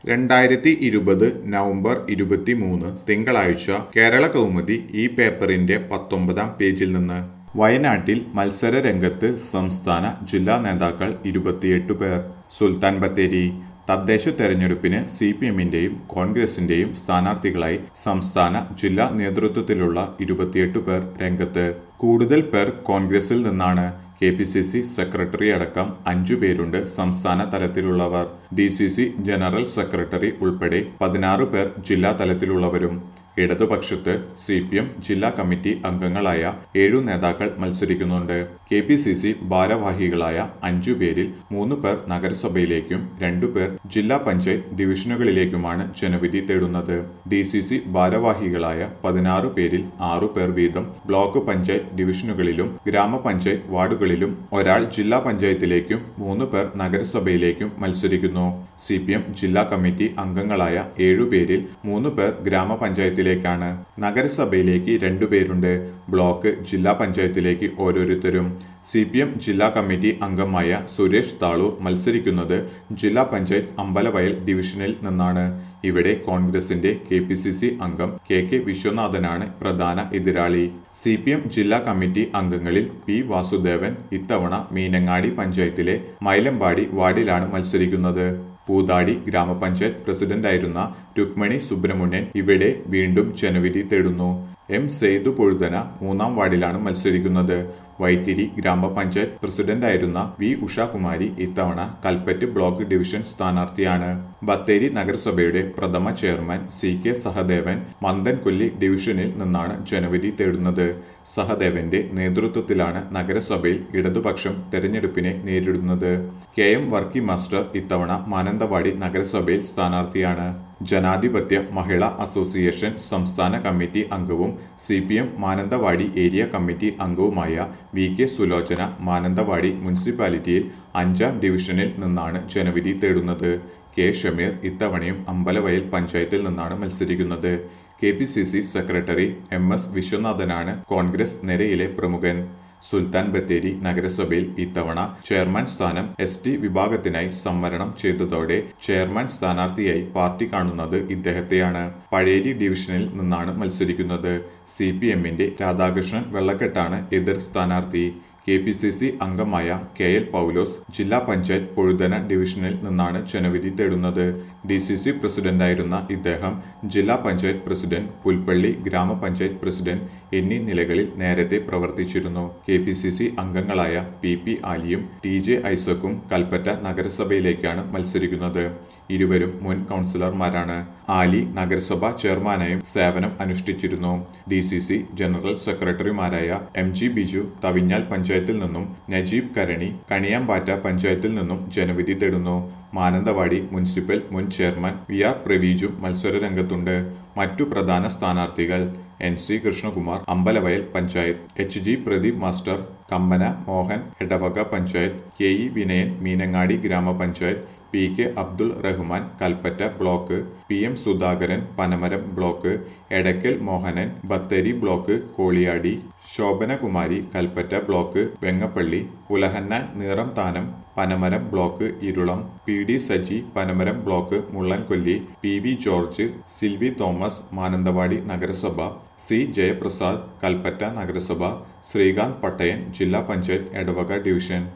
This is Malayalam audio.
രണ്ടായിരത്തി ഇരുപത് നവംബർ ഇരുപത്തിമൂന്ന് തിങ്കളാഴ്ച കേരള കൗമുദി ഈ പേപ്പറിന്റെ പത്തൊമ്പതാം പേജിൽ നിന്ന് വയനാട്ടിൽ മത്സര രംഗത്ത് സംസ്ഥാന ജില്ലാ നേതാക്കൾ ഇരുപത്തിയെട്ട് പേർ സുൽത്താൻ ബത്തേരി തദ്ദേശ തെരഞ്ഞെടുപ്പിന് സി പി എമ്മിന്റെയും കോൺഗ്രസിന്റെയും സ്ഥാനാർത്ഥികളായി സംസ്ഥാന ജില്ലാ നേതൃത്വത്തിലുള്ള ഇരുപത്തിയെട്ട് പേർ രംഗത്ത് കൂടുതൽ പേർ കോൺഗ്രസിൽ നിന്നാണ് K P C C secretary അടക്കം അഞ്ചു പേരുണ്ട് സംസ്ഥാന തലത്തിലുള്ളവർ D C C general secretary ഉൾപ്പെടെ പതിനാറ് പേർ ജില്ലാ തലത്തിലുള്ളവരും ഇടതുപക്ഷത്ത് സി പി എം ജില്ലാ കമ്മിറ്റി അംഗങ്ങളായ ഏഴു നേതാക്കൾ മത്സരിക്കുന്നുണ്ട് കെ പി സി സി ഭാരവാഹികളായ അഞ്ചു പേരിൽ മൂന്ന് പേർ നഗരസഭയിലേക്കും രണ്ടു പേർ ജില്ലാ പഞ്ചായത്ത് ഡിവിഷനുകളിലേക്കുമാണ് ജനവിധി തേടുന്നത് ഡി സി സി ഭാരവാഹികളായ പതിനാറ് പേരിൽ ആറു പേർ വീതം ബ്ലോക്ക് പഞ്ചായത്ത് ഡിവിഷനുകളിലും ഗ്രാമപഞ്ചായത്ത് വാർഡുകളിലും ഒരാൾ ജില്ലാ പഞ്ചായത്തിലേക്കും മൂന്ന് പേർ നഗരസഭയിലേക്കും മത്സരിക്കുന്നു സി പി എം ജില്ലാ കമ്മിറ്റി അംഗങ്ങളായ ഏഴു പേരിൽ മൂന്ന് പേർ ഗ്രാമപഞ്ചായത്തിലേക്കാണ് നഗരസഭയിലേക്ക് രണ്ടുപേരുണ്ട് ബ്ലോക്ക് ജില്ലാ പഞ്ചായത്തിലേക്ക് ഓരോരുത്തരും സി പി എം ജില്ലാ കമ്മിറ്റി അംഗമായ സുരേഷ് താളൂർ മത്സരിക്കുന്നത് ജില്ലാ പഞ്ചായത്ത് അമ്പലവയൽ ഡിവിഷനിൽ നിന്നാണ് ഇവിടെ കോൺഗ്രസിന്റെ കെ പി സി സി അംഗം കെ കെ വിശ്വനാഥനാണ് പ്രധാന എതിരാളി സി പി എം ജില്ലാ കമ്മിറ്റി അംഗങ്ങളിൽ പി വാസുദേവൻ ഇത്തവണ മീനങ്ങാടി പഞ്ചായത്തിലെ മൈലമ്പാടി വാർഡിലാണ് മത്സരിക്കുന്നത് പൂതാടി ഗ്രാമപഞ്ചായത്ത് പ്രസിഡന്റായിരുന്ന രുക്മണി സുബ്രഹ്മണ്യൻ ഇവിടെ വീണ്ടും ജനവിധി തേടുന്നു എം സെയ്തു പൊഴുതന മൂന്നാം വാർഡിലാണ് മത്സരിക്കുന്നത് വൈത്തിരി ഗ്രാമപഞ്ചായത്ത് പ്രസിഡന്റായിരുന്ന വി ഉഷാകുമാരി ഇത്തവണ കൽപ്പറ്റ് ബ്ലോക്ക് ഡിവിഷൻ സ്ഥാനാർത്ഥിയാണ് ബത്തേരി നഗരസഭയുടെ പ്രഥമ chairman C K Sahadevan Mandankolli ഡിവിഷനിൽ നിന്നാണ് ജനവിധി തേടുന്നത് സഹദേവന്റെ നേതൃത്വത്തിലാണ് നഗരസഭയിൽ ഇടതുപക്ഷം തെരഞ്ഞെടുപ്പിനെ നേരിടുന്നത് കെ എം വർക്കി മാസ്റ്റർ ഇത്തവണ മാനന്തവാടി നഗരസഭയിൽ സ്ഥാനാർത്ഥിയാണ് ജനാധിപത്യ മഹിളാ അസോസിയേഷൻ സംസ്ഥാന കമ്മിറ്റി അംഗവും C P M Mananthavady area committee അംഗവുമായ വി കെ സുലോചന മാനന്തവാടി മുനിസിപ്പാലിറ്റിയിൽ അഞ്ചാം ഡിവിഷനിൽ നിന്നാണ് ജനവിധി തേടുന്നത് കെ ഷമീർ ഇത്തവണയും അമ്പലവയൽ പഞ്ചായത്തിൽ നിന്നാണ് മത്സരിക്കുന്നത് K P C C secretary M S വിശ്വനാഥനാണ് കോൺഗ്രസ് നിരയിലെ പ്രമുഖൻ സുൽത്താൻ ബത്തേരി നഗരസഭയിൽ ഇത്തവണ ചെയർമാൻ സ്ഥാനം എസ് ടി വിഭാഗത്തിനായി സംവരണം ചെയ്തതോടെ ചെയർമാൻ സ്ഥാനാർത്ഥിയായി പാർട്ടി കാണുന്നത് ഇദ്ദേഹത്തെയാണ് പഴേരി ഡിവിഷനിൽ നിന്നാണ് മത്സരിക്കുന്നത് സി പി എമ്മിന്റെ രാധാകൃഷ്ണൻ വെള്ളക്കെട്ടാണ് എതിർ സ്ഥാനാർത്ഥി കെ പി സി സി അംഗമായ കെ എൽ പൗലോസ് ജില്ലാ പഞ്ചായത്ത് പൊഴുതന ഡിവിഷനിൽ നിന്നാണ് ജനവിധി തേടുന്നത് ഡി സി സി പ്രസിഡന്റായിരുന്ന ഇദ്ദേഹം ജില്ലാ പഞ്ചായത്ത് പ്രസിഡന്റ് പുൽപ്പള്ളി ഗ്രാമപഞ്ചായത്ത് പ്രസിഡന്റ് എന്നീ നിലകളിൽ നേരത്തെ പ്രവർത്തിച്ചിരുന്നു കെ പി സി സി അംഗങ്ങളായ പി പി ആലിയും ടി ജെ ഐസക്കും കൽപ്പറ്റ നഗരസഭയിലേക്കാണ് മത്സരിക്കുന്നത് ഇരുവരും മുൻ കൗൺസിലർമാരാണ് ആലി നഗരസഭ ചെയർമാനായും സേവനം അനുഷ്ഠിച്ചിരുന്നു ഡി സി സി ജനറൽ സെക്രട്ടറിമാരായ എം ജി ബിജു തവിഞ്ഞാൽ പഞ്ചായത്തിൽ നിന്നും നജീബ് കരണി കണിയാമ്പാറ്റ പഞ്ചായത്തിൽ നിന്നും ജനവിധി തേടുന്നു മാനന്തവാടി മുനിസിപ്പൽ മുൻ ചെയർമാൻ വി ആർ പ്രവീജും മത്സര രംഗത്തുണ്ട് മറ്റു പ്രധാന സ്ഥാനാർത്ഥികൾ N C Krishnakumar Ambalavayal panchayat H G Pradeep master Kambana Mohan Edavaka panchayat K E Vinayan Meenangadi ഗ്രാമപഞ്ചായത്ത് P K Abdul Rahman Kalpetta block P M Sudhakaran Panamaram block Edakkal Mohanan Bathery block Koliyadi Shobhanakumari Kalpetta block Vengappally Ulahannan നീറം താനം Panamaram block Irulam P D Saji Panamaram block Mullankolli P V George Silvi Thomas Mananthavady നഗരസഭ സി ജയപ്രസാദ് കൽപ്പറ്റ നഗരസഭ ശ്രീകാന്ത് പട്ടയൻ ജില്ലാ പഞ്ചായത്ത് എടവക ഡിവിഷൻ